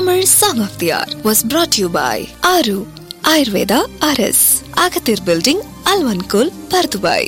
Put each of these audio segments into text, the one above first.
Tamil Song of the Hour was brought to you by Aru Ayurveda RS, Agathir Building, Alvankul, Pardubai.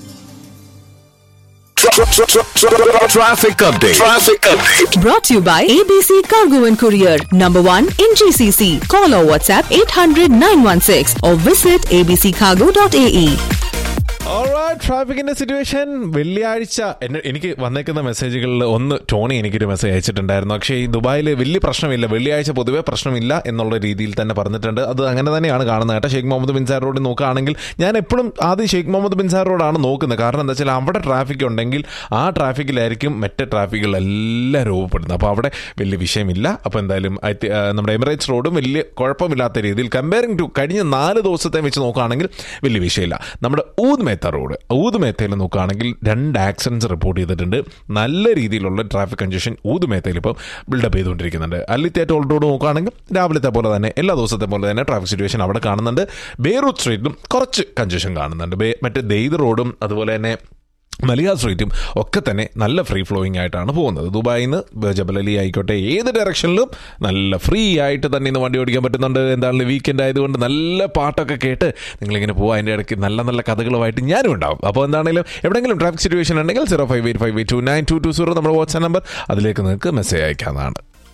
Traffic update. Traffic update. Brought to you by ABC Cargo and Courier, number one in GCC. Call or WhatsApp 800 916 or visit abccargo.ae. ട്രാഫിക്കിന്റെ situation വെള്ളിയാഴ്ച എന്നെ എനിക്ക് വന്നേക്കുന്ന മെസ്സേജുകളിൽ ഒന്ന് Tony എനിക്കൊരു message അയച്ചിട്ടുണ്ടായിരുന്നു പക്ഷേ ഈ ദുബായിൽ വലിയ പ്രശ്നമില്ല വെള്ളിയാഴ്ച പൊതുവേ പ്രശ്നമില്ല എന്നുള്ള രീതിയിൽ തന്നെ പറഞ്ഞിട്ടുണ്ട് അത് അങ്ങനെ തന്നെയാണ് കാണുന്നത് കേട്ടോ ഷെയ്ഖ് മുഹമ്മദ് ബിൻസാർ റോഡ് നോക്കുകയാണെങ്കിൽ ഞാൻ എപ്പോഴും ആദ്യം ഷെയ്ഖ് മുഹമ്മദ് ബിൻസാർ റോഡാണ് നോക്കുന്നത് കാരണം എന്താ വെച്ചാൽ അവിടെ ട്രാഫിക് ഉണ്ടെങ്കിൽ ആ ട്രാഫിക്കിലായിരിക്കും മറ്റേ ട്രാഫിക്കുകളെല്ലാം രൂപപ്പെടുന്നത് അപ്പോൾ അവിടെ വലിയ വിഷയമില്ല അപ്പോൾ എന്തായാലും I thi- ആ, നമ്മുടെ എമിറേറ്റ്സ് റോഡും വലിയ കുഴപ്പമില്ലാത്ത രീതിയിൽ കമ്പയറിംഗ് ടു കഴിഞ്ഞ നാല് ദിവസത്തെ വെച്ച് നോക്കുകയാണെങ്കിൽ വലിയ വിഷയമില്ല നമ്മുടെ ഊദ് മേത്ത റോഡ് ഊദ് മേത്തയിൽ നോക്കുകയാണെങ്കിൽ രണ്ട് ആക്സിഡൻസ് റിപ്പോർട്ട് ചെയ്തിട്ടുണ്ട് നല്ല രീതിയിലുള്ള ട്രാഫിക് കൺജഷൻ ഊദ് മേത്തയിൽ ഇപ്പോൾ ബിൽഡപ്പ് ചെയ്തുകൊണ്ടിരിക്കുന്നുണ്ട് അല്ലിത്തെ ടോൾ റോഡ് നോക്കുകയാണെങ്കിൽ രാവിലത്തെ പോലെ തന്നെ എല്ലാ ദിവസത്തെ പോലെ തന്നെ ട്രാഫിക് സിറ്റുവേഷൻ അവിടെ കാണുന്നുണ്ട് ബേറൂത്ത് സ്ട്രീറ്റിലും കുറച്ച് കൺജഷൻ കാണുന്നുണ്ട് ബേ- മറ്റേ ദെയ്ത് റോഡും അതുപോലെ തന്നെ മലിയ സ്ട്രീറ്റും ഒക്കെ തന്നെ നല്ല ഫ്രീ ഫ്ലോയിങ് ആയിട്ടാണ് പോകുന്നത് ദുബായിൽ നിന്ന് ജബലലി ആയിക്കോട്ടെ ഏത് ഡയറക്ഷനിലും നല്ല ഫ്രീ ആയിട്ട് തന്നെ ഇന്ന് വണ്ടി ഓടിക്കാൻ പറ്റുന്നുണ്ട് എന്താണ് വീക്കെൻഡ് ആയതുകൊണ്ട് നല്ല പാട്ടൊക്കെ കേട്ട് നിങ്ങളിങ്ങനെ പോകുക അതിൻ്റെ ഇടയ്ക്ക് നല്ല നല്ല കഥകളുമായിട്ട് ഞാനും ഉണ്ടാവും അപ്പോൾ എന്താണെങ്കിലും എവിടെയെങ്കിലും ട്രാഫിക് സിറ്റുവേഷൻ ഉണ്ടെങ്കിൽ zero five eight five eight two nine two two zero നമ്മുടെ വാട്സ്ആപ്പ് നമ്പർ അതിലേക്ക് നിങ്ങൾക്ക് മെസ്സേജ് അയക്കാവുന്നതാണ്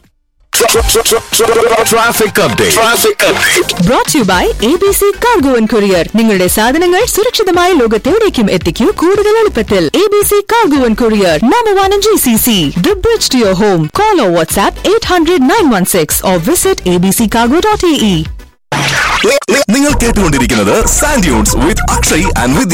Traffic update. Traffic update. Brought to you by ABC Cargo and Courier. നിങ്ങളുടെ സാധനങ്ങൾ സുരക്ഷിതമായ ലോകത്തെവിടേക്കും എത്തിക്കൂ കൂടുതൽ എളുപ്പത്തിൽ ABC Cargo and Courier, number one in GCC. The bridge to your home. Call or WhatsApp 800 916 or visit abccargo.ae. നി- നി- നിങ്ങൾ കേട്ടുകൊണ്ടിരിക്കുന്നത് sand dunes with Akshay and Vidya